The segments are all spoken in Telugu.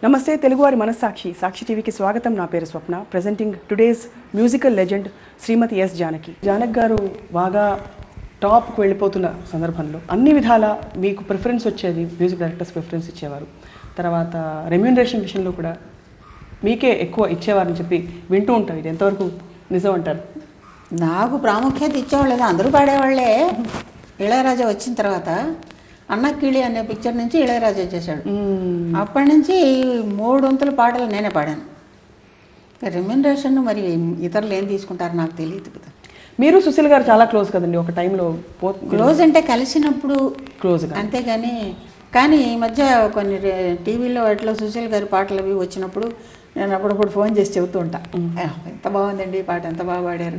నమస్తే తెలుగువారి మనస్సాక్షి సాక్షి టీవీకి స్వాగతం నా పేరు Swapna presenting today's musical legend Shrimati S Janaki జానక్ గారు బాగా టాప్కి వెళ్ళిపోతున్న సందర్భంలో అన్ని విధాల మీకు ప్రిఫరెన్స్ వచ్చేది మ్యూజిక్ డైరెక్టర్స్ ప్రిఫరెన్స్ ఇచ్చేవారు తర్వాత రెమ్యూనరేషన్ విషయంలో కూడా మీకే ఎక్కువ ఇచ్చేవారని చెప్పి వింటూ ఉంటాం ఇది ఎంతవరకు నిజం అంటారు నాకు ప్రాముఖ్యత ఇచ్చేవాళ్ళు అందరూ పాడేవాళ్ళే ఇళయరాజా వచ్చిన తర్వాత అన్నకిళి అనే పిక్చర్ నుంచి ఇళయరాజా వచ్చేసాడు అప్పటి నుంచి మూడు వంతుల పాటలు నేనే పాడాను రెమ్యునరేషన్ మరి ఇతరులు ఏం తీసుకుంటారు నాకు తెలియదు కదా మీరు సుశీల్ గారు చాలా క్లోజ్ కదండి ఒక టైంలో పో క్లోజ్ అంటే కలిసినప్పుడు క్లోజ్గా అంతేగాని కానీ ఈ మధ్య కొన్ని రే- టీవీలో వాటిలో సుశీల్ గారి పాటలు అవి వచ్చినప్పుడు నేను అప్పుడప్పుడు ఫోన్ చేసి చెబుతూ ఉంటా "ఆ, ఎంత బాగుందండి ఈ పాట ఎంత బాగా పాడారు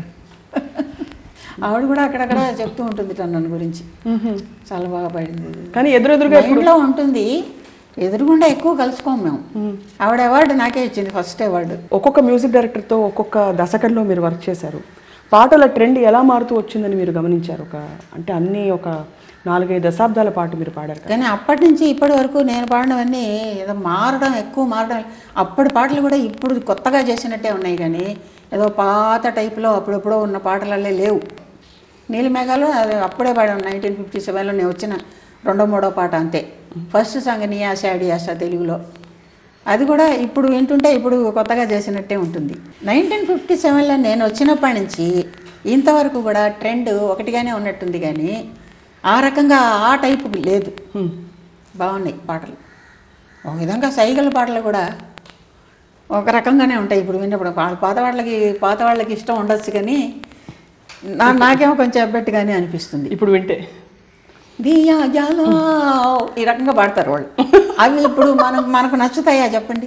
ఆవిడ కూడా అక్కడక్కడ చెప్తూ ఉంటుంది తను నన్ను గురించి చాలా బాగా పాడింది కానీ ఎదురెదురుగా ఎప్పుడు మైండ్లో ఉంటుంది ఎదురుగుండా ఎక్కువ కలుసుకోం మేము ఆవిడ అవార్డు నాకే ఇచ్చింది ఫస్ట్ అవార్డు ఒక్కొక్క మ్యూజిక్ డైరెక్టర్తో ఒక్కొక్క దశకంలో మీరు వర్క్ చేశారు పాటల ట్రెండ్ ఎలా మారుతూ వచ్చిందని మీరు గమనించారు ఒక అంటే అన్ని ఒక నాలుగైదు దశాబ్దాల పాటు మీరు పాడారు కదా కానీ అప్పటి నుంచి ఇప్పటి వరకు నేను పాడినవన్నీ ఏదో మారడం ఎక్కువ మారడం అప్పటి పాటలు కూడా ఇప్పుడు కొత్తగా చేసినట్టే ఉన్నాయి కానీ ఏదో పాత టైప్లో అప్పుడెప్పుడో ఉన్న పాటలల్లే లేవు నీలిమేఘాలు అది అప్పుడే పాడాం నైన్టీన్ ఫిఫ్టీ సెవెన్లో నేను వచ్చిన రెండో మూడో పాట అంతే ఫస్ట్ సాంగ్ నీ ఆశ అడి ఆశ తెలుగులో అది కూడా ఇప్పుడు వింటుంటే ఇప్పుడు కొత్తగా చేసినట్టే ఉంటుంది నైన్టీన్ ఫిఫ్టీ సెవెన్లో నేను వచ్చినప్పటి నుంచి ఇంతవరకు కూడా ట్రెండ్ ఒకటిగానే ఉన్నట్టుంది కానీ ఆ రకంగా ఆ టైపు లేదు బాగున్నాయి పాటలు ఒక విధంగా సైగల పాటలు కూడా ఒక రకంగానే ఉంటాయి ఇప్పుడు విన్నప్పుడు పా- పాత వాళ్ళకి పాత వాళ్ళకి ఇష్టం ఉండొచ్చు కానీ నా నాకేమో కొంచెం అబ్బెట్టుగానే అనిపిస్తుంది ఇప్పుడు వింటే దియా జాలో ఈ రకంగా పాడతారు వాళ్ళు అవి ఇప్పుడు మనకు మనకు నచ్చుతాయా చెప్పండి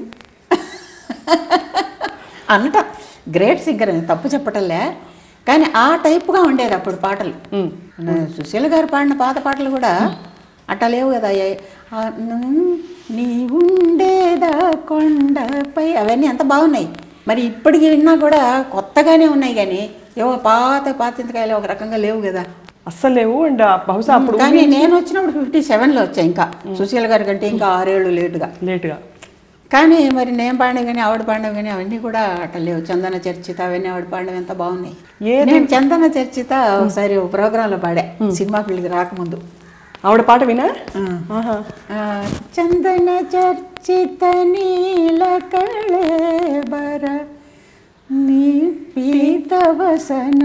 అంట గ్రేట్ సింగర్ అని తప్పు చెప్పటంలే కానీ ఆ టైప్గా ఉండేది అప్పుడు పాటలు మ్మ్. సుశీల గారు పాడిన పాత పాటలు కూడా అట్టా లేవు కదా ఏ- ఆ ను- నీ ఉండేదా కొండపై అవన్నీ ఎంత బాగున్నాయి మరి ఇప్పటికి విన్నా కూడా కొత్తగానే ఉన్నాయి కానీ ఏవో పాత పాతింతకాయలు ఒక రకంగా లేవు కదా అస్సలు లేవు అండ్ బహుశా అప్పుడు కానీ నేను వచ్చినప్పుడు ఫిఫ్టీ సెవెన్లో వచ్చాయి ఇంకా సుశీల గారి కంటే ఇంకా ఆరేళ్ళు లేటుగా లేట్గా కానీ మరి నేను పాడినవి కానీ ఆవిడ పాడినవి కానీ అవన్నీ కూడా అట్లా లేవు చందన చర్చిత అవన్నీ ఆవిడ పాడినవి ఎంత బాగున్నాయి ఏది- నేను చందన చర్చిత ఒకసారి ఒక ప్రోగ్రాంలో పాడా సినిమా ఫీల్డ్కి రాకముందు ఆవిడ పాట వినా ఆ. ఆహా. ఆ, చందన చర్చిత నీల కళేబర నీ పీతవసన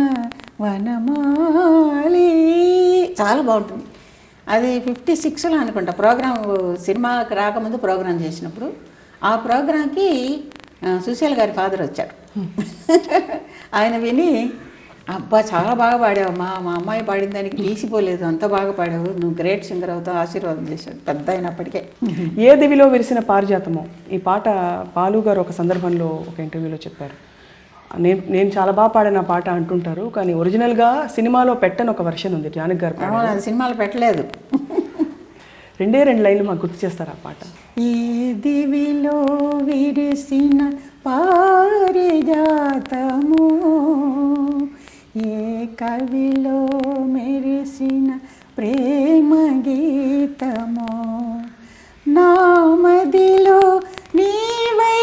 వనమాలి చాలా బాగుంటుంది అది ఫిఫ్టీ సిక్స్లో అనుకుంటా ప్రోగ్రామ్ సినిమాకి రాకముందు ప్రోగ్రామ్ చేసినప్పుడు ఆ ప్రోగ్రాంకి ఆ, సుశీల్ గారి ఫాదర్ వచ్చారు ఆయన విని అబ్బా చాలా బాగా పాడావమ్మా మా అమ్మాయి పాడిన దానికి తీసిపోలేదు అంత బాగా పాడావు నువ్వు గ్రేట్ సింగర్ అవుతావు ఆశీర్వాదం చేశాడు పెద్ద అయినప్పటికే ఏ దివిలో విరిసిన పారిజాతమో ఈ పాట బాలు గారు ఒక సందర్భంలో ఒక ఇంటర్వ్యూలో చెప్పారు నేను నేను చాలా బాగా పాడిన పాట అంటుంటారు కానీ ఒరిజినల్గా సినిమాలో పెట్టని ఒక వర్షన్ ఉంది జానక్ గారు పాట అవును అది సినిమాలు పెట్టలేదు రెండే రెండు లైన్లు మాకు గుర్తు చేస్తారు ఆ పాట ఈ దివిలో విరిసిన పారిజాతము ఏ కవిలో మెరిసిన ప్రేమ గీతము నా మదిలో నీవై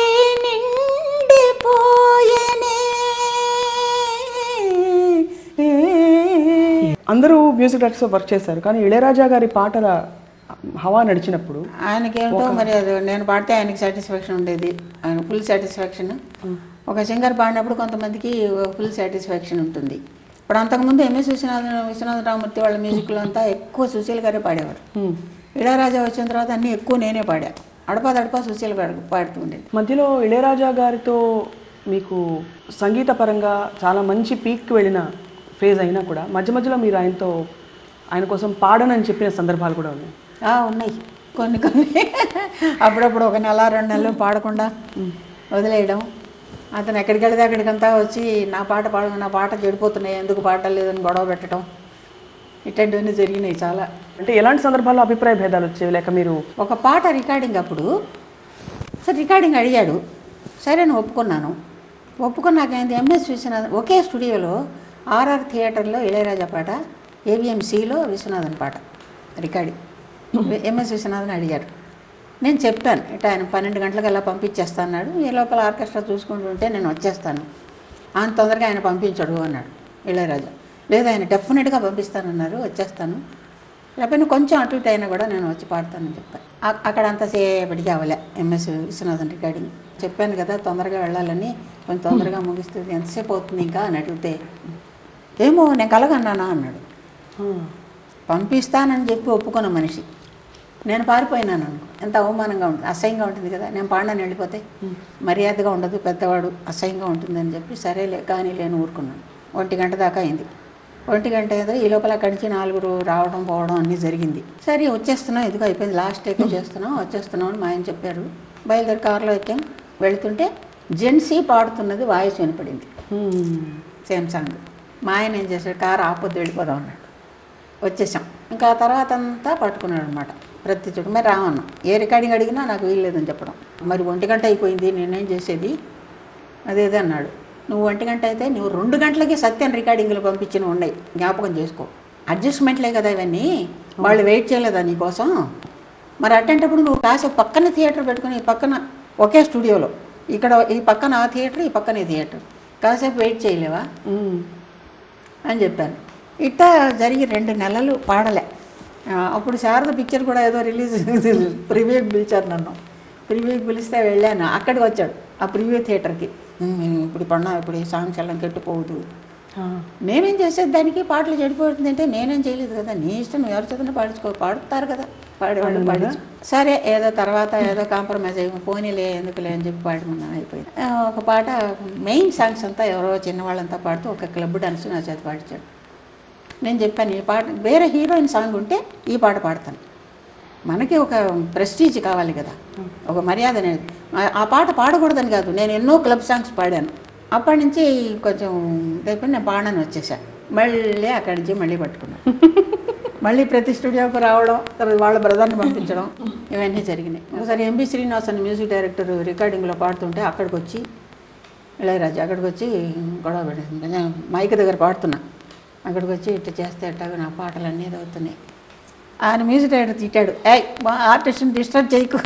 నిండిపోయనే అందరూ మ్యూజిక్ డైరెక్టర్స్ వర్క్ చేశారు కానీ ఇళయరాజా గారి పాటల హవా నడిచినప్పుడు ఆయనకేంటో మరి అది నేను పాడితే ఆయనకి సాటిస్ఫాక్షన్ ఉండేది ఆయన ఫుల్ సాటిస్ఫాక్షన్ ఒక సింగర్ పాడినప్పుడు కొంతమందికి ఫుల్ సాటిస్ఫాక్షన్ ఉంటుంది ఇప్పుడు అంతకుముందు ఎంఎస్ విశ్వనాథ విశ్వనాథ రామూర్తి వాళ్ళ మ్యూజిక్లో అంతా ఎక్కువ సుశీల్ గారే పాడేవారు హ్మ్. ఇళయరాజా వచ్చిన తర్వాత అన్నీ ఎక్కువ నేనే పాడా అడపా దడపా సుశీల్ గారు పాడుతూ ఉండేది మధ్యలో ఇళయరాజా గారితో మీకు సంగీత పరంగా చాలా మంచి పీక్కి వెళ్ళిన ఫేజ్ అయినా కూడా మధ్య మధ్యలో మీరు ఆయనతో ఆయన కోసం పాడనని చెప్పిన సందర్భాలు కూడా ఉన్నాయి ఆ, ఉన్నాయి కొన్ని కొన్ని అప్పుడప్పుడు ఒక నెల రెండు నెలలు పాడకుండా వదిలేయడం అతను ఎక్కడికి వెళితే అక్కడికంతా వచ్చి నా పాట పాడ నా పాట చెడిపోతున్నాయి ఎందుకు పాట లేదని గొడవ పెట్టడం ఇట్లాంటివన్నీ జరిగినాయి చాలా అంటే ఎలాంటి సందర్భాల్లో అభిప్రాయ భేదాలు వచ్చేవి లేక మీరు ఒక పాట రికార్డింగ్ అప్పుడు సరే రికార్డింగ్ అడిగాడు సరే నేను ఒప్పుకున్నాను ఒప్పుకున్నాక ఏంది ఎంఎస్ విశ్వనాథన్ ఒకే స్టూడియోలో ఆర్ఆర్ థియేటర్లో ఇళయరాజా పాట ఏవిఎంసిలో విశ్వనాథన్ పాట రికార్డింగ్ ఎంఎస్ విశ్వనాథన్ అడిగారు నేను చెప్పాను ఇట్లా ఆయన పన్నెండు గంటలకు అలా పంపించేస్తాన్నాడు ఈ లోపల ఆర్కెస్ట్రా చూసుకుంటూ ఉంటే నేను వచ్చేస్తాను అంత తొందరగా ఆయన పంపించడు అన్నాడు ఇళయరాజా లేదు ఆయన డెఫినెట్గా పంపిస్తానన్నారు వచ్చేస్తాను లేకపోతే కొంచెం అటు ఇటు అయినా కూడా నేను వచ్చి పాడతానని చెప్పాను అ- అక్కడ అంతసేపటికి అవలే ఎంఎస్ విశ్వనాథన్ రికార్డింగ్ చెప్పాను కదా తొందరగా వెళ్ళాలని కొంచెం తొందరగా ముగిస్తుంది ఎంతసేపు అవుతుంది ఇంకా అని అడిగితే ఏమో నేను కలగన్నానా అన్నాడు ఆ. పంపిస్తానని చెప్పి ఒప్పుకున్న మనిషి నేను పారిపోయినాను అనుకో ఎంత అవమానంగా ఉంటుంది అసహ్యంగా ఉంటుంది కదా నేను పాడని వెళ్ళిపోతే మర్యాదగా ఉండదు పెద్దవాడు అసహ్యంగా ఉంటుందని చెప్పి సరేలే కానీ లేని ఊరుకున్నాను ఒంటి గంట దాకా అయింది ఒంటి గంట ఏదో ఈ లోపల అక్కడి నుంచి నలుగురు రావడం పోవడం అన్నీ జరిగింది సరే వచ్చేస్తున్నాం ఇదిగో అయిపోయింది లాస్ట్ టేక్ చేస్తున్నాం వచ్చేస్తున్నాం అని మా ఆయన చెప్పారు బయలుదేరి కారులో ఎక్కాం వెళుతుంటే జెన్సీ పాడుతున్నది వాయిస్ వినపడింది హ్మ్. సేమ్ సాంగ్ మా ఆయన ఏం చేశాడు కారు ఆపొద్దు వెళ్ళిపోదాం అన్నాడు వచ్చేసాం ఇంకా ఆ తర్వాత అంతా పట్టుకున్నాడు అనమాట ప్రతి చోట మరి రామన్నాం ఏ రికార్డింగ్ అడిగినా నాకు వీల్లేదని చెప్పడం మరి ఒంటి గంట అయిపోయింది నేనేం చేసేది అదేదే అన్నాడు నువ్వు ఒంటి గంట అయితే నువ్వు రెండు గంటలకి సత్యం రికార్డింగ్లు పంపించిన ఉన్నాయి జ్ఞాపకం చేసుకో అడ్జస్ట్మెంట్లే కదా ఇవన్నీ వాళ్ళు వెయిట్ చేయలేదా నీకోసం మరి అట్టేటప్పుడు నువ్వు కాసేపు పక్కన థియేటర్ పెట్టుకుని ఈ పక్కన ఒకే స్టూడియోలో ఇక్కడ ఈ పక్కన ఆ థియేటర్ ఈ పక్కన ఈ థియేటర్ కాసేపు వెయిట్ చేయలేవా హ్మ్. అని చెప్పాను ఇట్టా జరిగి రెండు నెలలు పాడలే ఆ, అప్పుడు శారద పిక్చర్ కూడా ఏదో రిలీజ్ ప్రివ్యూకి పిలిచారు నన్ను ప్రివ్యూకి పిలిస్తే వెళ్ళాను అక్కడికి వచ్చాడు ఆ ప్రివ్యూ థియేటర్కి "ఉమ్, ఇప్పుడు పడినా ఇప్పుడు ఈ సాంగ్స్ ఎல்லாம் కెట్టుకోవద్దు ఆ. నేనేం చేసేది దానికి పాటలు చెడిపోతుంది అంటే నేనేం చేయలేదు కదా నీ ఇష్టం నువ్వు ఎవరి చేతనే పాడించుకో పాడుతారు కదా పాడేవాళ్ళు పాడించు సరే ఏదో తర్వాత ఏదో కాంప్రమైజ్ అయ్యి పోనీలే ఎందుకులే అని చెప్పి పాడుకున్నాను అయిపోయింది ఆ, ఒక పాట మెయిన్ సాంగ్స్ అంతా ఎవరో చిన్నవాళ్ళంతా పాడుతూ ఒక క్లబ్ డాన్స్ నా చేత పాడించాడు నేను చెప్పాను ఈ పాట వేరే హీరోయిన్ సాంగ్ ఉంటే ఈ పాట పాడతాను మనకి ఒక ప్రెస్టీజ్ కావాలి కదా ఒక మర్యాద అనేది ఆ- ఆ పాట పాడకూడదని కాదు నేను ఎన్నో క్లబ్ సాంగ్స్ పాడాను అప్పటి నుంచి కొంచెం ఇదైపోయి నేను పాడని వచ్చేసా మళ్ళీ అక్కడి నుంచి మళ్ళీ పట్టుకున్నాను మళ్ళీ ప్రతి స్టూడియోకి రావడం తర్వాత వాళ్ళ బ్రదర్ని పంపించడం ఇవన్నీ జరిగినాయి ఒకసారి ఎంబీ శ్రీనివాస్ అని మ్యూజిక్ డైరెక్టర్ రికార్డింగ్లో పాడుతుంటే అక్కడికి వచ్చి ఇళయరాజు అక్కడికి వచ్చి గొడవ పడింది నేను మైక్ దగ్గర పాడుతున్నా అక్కడికి వచ్చి ఇట్లా చేస్తే ఎట్టాగా నా పాటలు అన్నీ అవుతున్నాయి ఆయన మ్యూజిక్ డైరెక్టర్ తిట్టాడు ఏయ్ మా ఆర్టిస్ట్ని డిస్టర్బ్ చేయకు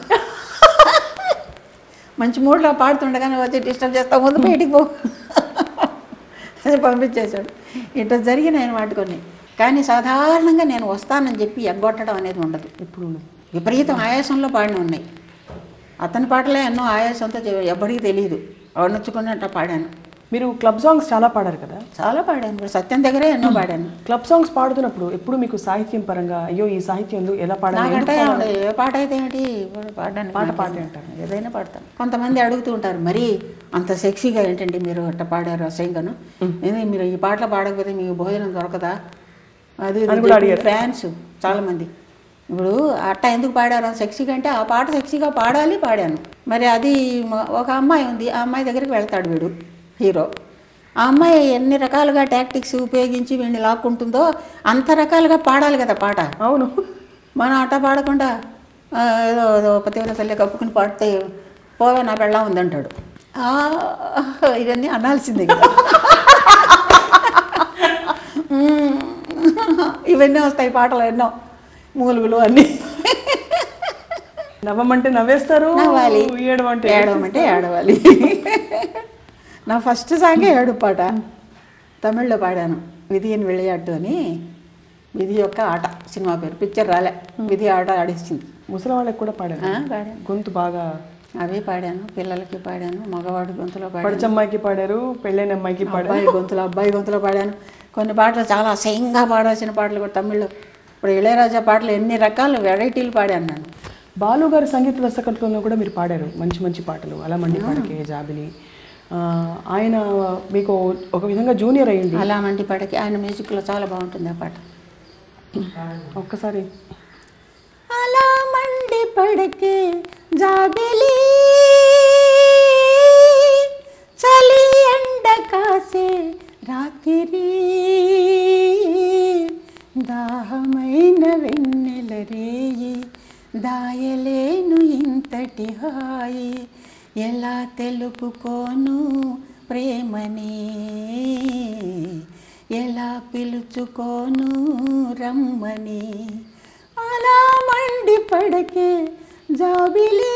మంచి మూడ్లో పాడుతుండగానే వచ్చి డిస్టర్బ్ చేస్తా ముందు బయటికి పో అని పంపించేశాడు ఇట్లా జరిగినాయి అన్నమాట కొన్ని కానీ సాధారణంగా నేను వస్తానని చెప్పి ఎగ్గొట్టడం అనేది ఉండదు ఎప్పుడు ఉండదు విపరీతం ఆయాసంలో పాడిన ఉన్నాయి అతని పాటలే ఎన్నో ఆయాసంతో చె- ఎవ్వడికి తెలియదు అణుచుకున్నట్టు పాడాను మీరు క్లబ్ సాంగ్స్ చాలా పాడారు కదా చాలా పాడాను ఇప్పుడు సత్యం దగ్గరే ఎన్నో పాడాను క్లబ్ సాంగ్స్ పాడుతున్నప్పుడు ఎప్పుడు మీకు సాహిత్యం పరంగా అయ్యో ఈ సాహిత్యం ఎందుకు ఎలా పాడాలి నాకంటే ఎందుకు పాడాలి? ఏ పాట అయితే ఏమిటి పాడడానికి పాట నాకు పాటే అంటారు. ఏదైనా పాడతాను కొంతమంది అడుగుతూ ఉంటారు మరి అంత సెక్సీగా ఏంటండి మీరు అట్ట పాడారు అసహ్యంగాను ఏంది మీరు ఈ పాటలు పాడకపోతే మీకు భోజనం దొరకదా అది అని కూడా అడిగారు. ఫ్యాన్స్ చాలా మంది ఇప్పుడు అట్ట ఎందుకు పాడారు సెక్సీగా అంటే ఆ పాట సెక్సీగా పాడాలి పాడాను మరి అది మ- ఒక అమ్మాయి ఉంది ఆ అమ్మాయి దగ్గరికి వెళ్తాడు వీడు హీరో ఆ అమ్మాయి ఎన్ని రకాలుగా టాక్టిక్స్ ఉపయోగించి వీడిని లాక్కుంటుందో అంత రకాలుగా పాడాలి కదా పాట అవును మనం అట్ట పాడకుండా ఆ, ఏదో ఏదో పతివ్రత తల్లి కప్పుకుని పాడితే పోవే నా పెళ్ళం ఉందంటాడు ఆ, ఇవన్నీ అనాల్సిందే కదా మ్మ్. ఇవన్నీ వస్తాయి పాటలు ఎన్నో మూలుగులు అన్నీ నవ్వమంటే నవ్వేస్తారు నవ్వాలి ఏడమంటే ఏడవమంటే ఏడవాలి నా ఫస్ట్ సాంగే ఏడు పాట తమిళ్లో పాడాను విధి అని వెళ్ళాడు అని విధి యొక్క ఆట సినిమా పేరు పిక్చర్ రాలే విధి ఆట ఆడిస్తుంది ముసలి వాళ్ళకి కూడా పాడారు ఆ, పాడాను గొంతు బాగా అవే పాడాను పిల్లలకి పాడాను మగవాడి గొంతులో పాడాను పడిచమ్మాయికి పాడారు పెళ్ళైన అమ్మాయికి పాడారు అబ్బాయి గొంతులో అబ్బాయి గొంతులో పాడాను కొన్ని పాటలు చాలా అసహ్యంగా పాడాల్సిన పాటలు కూడా తమిళ్లో ఇప్పుడు ఇళయరాజా పాటలు ఎన్ని రకాల వెరైటీలు పాడాను నేను బాలు గారి సంగీత దర్శకత్వంలో కూడా మీరు పాడారు మంచి మంచి పాటలు అలా మండి పాడకే జాబిలి ఆ, ఆయన మీకు ఒక విధంగా జూనియర్ అయ్యింది అలా మంటి పాటకి ఆయన మ్యూజిక్లో చాలా బాగుంటుంది ఆ పాట ఒక్కసారి అలా మండి పడకే జాబిలి చలి ఎండ కాసే రాత్రి దాహమైన వెన్నెల రేయి దాయలేను ఇంతటి హాయి ఎలా తెలుపుకోను ప్రేమని ఎలా పిలుచుకోను రమ్మని అలా మండి పడకే జాబిలీ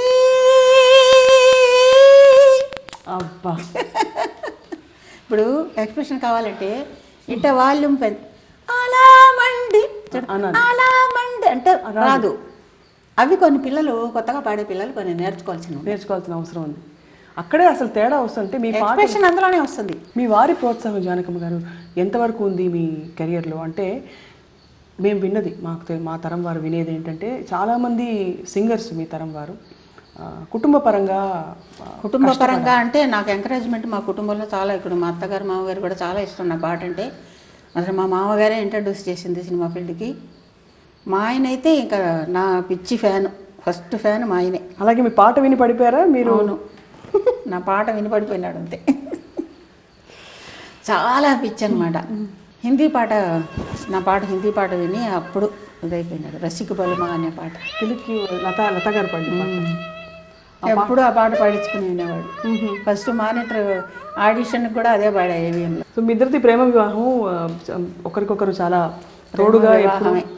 అబ్బా ఇప్పుడు ఎక్స్ప్రెషన్ కావాలంటే ఇట్ట వాల్యూమ్ పెద్ద అలా మండి చూడు, అనాలి. అలా మండి అంటే రాదు అవి కొన్ని పిల్లలు కొత్తగా పాడే పిల్లలు కొన్ని నేర్చుకోవాల్సిన నేర్చుకోవాల్సిన అవసరం ఉంది అక్కడే అసలు తేడా వస్తుంటే మీ పాట ఎక్స్ప్రెషన్ అందులోనే వస్తుంది మీ వారి ప్రోత్సాహం జానకమ్మ గారు ఎంతవరకు ఉంది మీ కెరియర్లో అంటే మేము విన్నది మాకు తె- మా తరం వారు వినేది ఏంటంటే చాలామంది సింగర్స్ మీ తరం వారు ఆ, కుటుంబ పరంగా ఆ, కుటుంబ పరంగా అంటే నాకు ఎంకరేజ్మెంట్ మా కుటుంబంలో చాలా ఇక్కడ మా అత్తగారు మామగారు కూడా చాలా ఇష్టం నా పాట అంటే అసలు మా మామగారే ఇంట్రడ్యూస్ చేసింది సినిమా ఫీల్డ్కి మా ఆయన అయితే ఇంకా నా పిచ్చి ఫ్యాన్ ఫస్ట్ ఫ్యాన్ మా ఆయనే అలాగే మీ పాట విని పడిపోయారా మీరు అవును నా పాట వినపడిపోయినాడు అంతే చాలా పిచ్చి అనమాట హిందీ పాట నా పాట హిందీ పాట విని అప్పుడు ఇదైపోయినాడు రసిక బలమా అనే పాట తెలుగుకి లత లత గారు పాడిన పాట ఎప్పుడు ఆ పాట పాడించుకుని వినేవాడు ఫస్ట్ మానిటర్ ఆడిషన్కి కూడా అదే పాడా ఏవిఎంలో సో మీ ఇద్దరిది ప్రేమ వివాహం ఆ, చ- ఒకరికొకరు చాలా తోడుగా ఎప్పుడు వివాహమే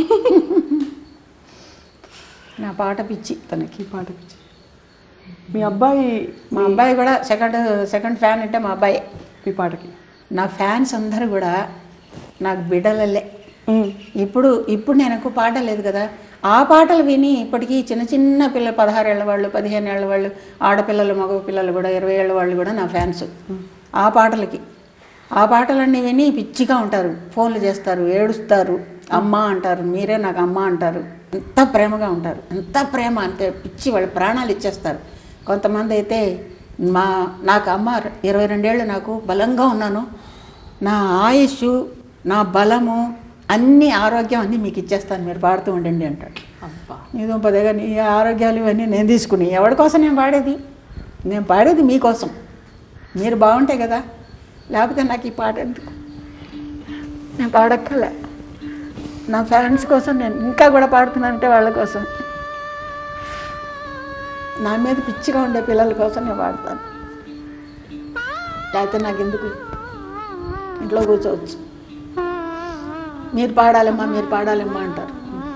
నా పాట పిచ్చి తనకి ఈ పాట పిచ్చి. మీ అబ్బాయి మా అబ్బాయి కూడా సెకండ్ సెకండ్ ఫ్యాన్ అంటే మా అబ్బాయి మీ పాటకి నా ఫ్యాన్స్ అందరూ కూడా నాకు బిడ్డలల్లే ఇప్పుడు ఇప్పుడు నేను ఎక్కువ పాట లేదు కదా ఆ పాటలు విని ఇప్పటికీ చిన్న చిన్న పిల్ల పదహారేళ్ల వాళ్ళు పదిహేను ఏళ్ళ వాళ్ళు ఆడపిల్లలు మగ పిల్లలు కూడా ఇరవై ఏళ్ళ వాళ్ళు కూడా నా ఫ్యాన్స్ ఆ పాటలకి ఆ పాటలన్నీ విని పిచ్చిగా ఉంటారు ఫోన్లు చేస్తారు ఏడుస్తారు అమ్మ అంటారు మీరే నాకు అమ్మ అంటారు ఎంత ప్రేమగా ఉంటారు ఎంత ప్రేమ అంటే పిచ్చి వాళ్ళు ప్రాణాలు ఇచ్చేస్తారు కొంతమంది అయితే మా నాకు అమ్మ ఇరవై రెండేళ్ళు నాకు బలంగా ఉన్నాను నా ఆయుష్ నా బలము అన్ని ఆరోగ్యం అన్నీ మీకు ఇచ్చేస్తాను మీరు పాడుతూ ఉండండి అంటాడు అబ్బా నీ దుంపదగా నీ ఆరోగ్యాలు ఇవన్నీ నేను తీసుకుని ఎవరి కోసం నేను పాడేది నేను పాడేది మీకోసం మీరు బాగుంటే కదా లేకపోతే నాకు ఈ పాట ఎందుకు నేను పాడక్కర్లే నా ఫ్యాన్స్ కోసం నేను ఇంకా కూడా పాడుతున్నానంటే వాళ్ళ కోసం నా మీద పిచ్చిగా ఉండే పిల్లల కోసం నేను పాడతాను లేకపోతే నాకు ఎందుకు ఇంట్లో కూర్చోవచ్చు మీరు పాడాలమ్మా మీరు పాడాలమ్మా అంటారు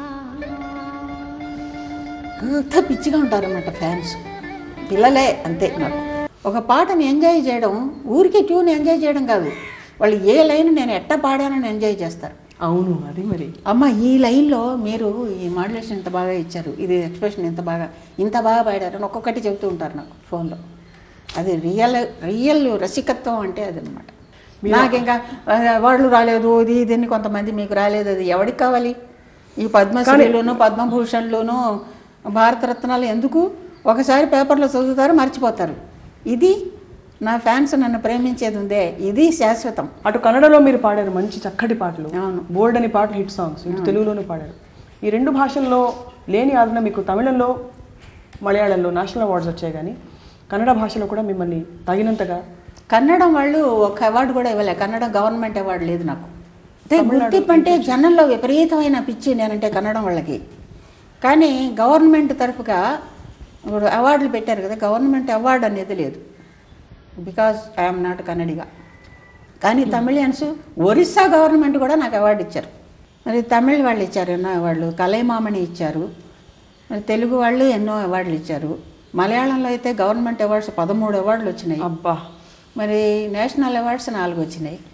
అంత పిచ్చిగా ఉంటారన్నమాట ఫ్యాన్స్ పిల్లలే అంతే నాకు ఒక పాటని ఎంజాయ్ చేయడం ఊరికే ట్యూన్ ఎంజాయ్ చేయడం కాదు వాళ్ళు ఏ లైన్ నేను ఎట్ట పాడానని ఎంజాయ్ చేస్తారు అవును అది మరి అమ్మ ఈ లైన్లో మీరు ఈ మాడ్యులేషన్ ఇంత బాగా ఇచ్చారు ఇది ఎక్స్ప్రెషన్ ఇంత బాగా ఇంత బాగా పాడారు అని ఒక్కొక్కటి చెబుతూ ఉంటారు నాకు ఫోన్లో అది రియల్ రియల్ రసికత్వం అంటే అదనమాట నాకు ఇంకా ఆ, వాళ్ళు రాలేదు ఇది ఇదని కొంతమంది మీకు రాలేదు అది ఎవరికి కావాలి ఈ పద్మశ్రీలోను పద్మభూషణ్లోను భారతరత్నాలు ఎందుకు ఒకసారి పేపర్లో చదువుతారు మర్చిపోతారు ఇది నా ఫ్యాన్స్ నన్ను ప్రేమించేది ఉందే ఇది శాశ్వతం అటు కన్నడలో మీరు పాడారు మంచి చక్కటి పాటలు అవును. బోల్డ్ అని పాటలు హిట్ సాంగ్స్ ఇటు తెలుగులోనూ పాడారు ఈ రెండు భాషల్లో లేని ఆదరణ మీకు తమిళంలో మలయాళంలో నేషనల్ అవార్డ్స్ వచ్చాయి కానీ కన్నడ భాషలో కూడా మిమ్మల్ని తగినంతగా కన్నడం వాళ్ళు ఒక అవార్డు కూడా ఇవ్వలే కన్నడం గవర్నమెంట్ అవార్డు లేదు నాకు అంటే గుర్తింపు అంటే జనంలో విపరీతమైన పిచ్చి నేనంటే కన్నడం వాళ్ళకి కానీ గవర్నమెంట్ తరఫుగా ఇప్పుడు అవార్డులు పెట్టారు కదా గవర్నమెంట్ అవార్డు అనేది లేదు బికాజ్ ఐఎమ్ నాట్ కన్నడిగా కానీ తమిళియన్స్ ఒరిస్సా గవర్నమెంట్ కూడా నాకు అవార్డు ఇచ్చారు మరి తమిళ్ వాళ్ళు ఇచ్చారు ఎన్నో అవార్డులు కలైమామణి ఇచ్చారు మరి తెలుగు వాళ్ళు ఎన్నో అవార్డులు ఇచ్చారు మలయాళంలో అయితే గవర్నమెంట్ అవార్డ్స్ పదమూడు అవార్డులు వచ్చినాయి అబ్బా మరి నేషనల్ అవార్డ్స్ నాలుగు వచ్చినాయి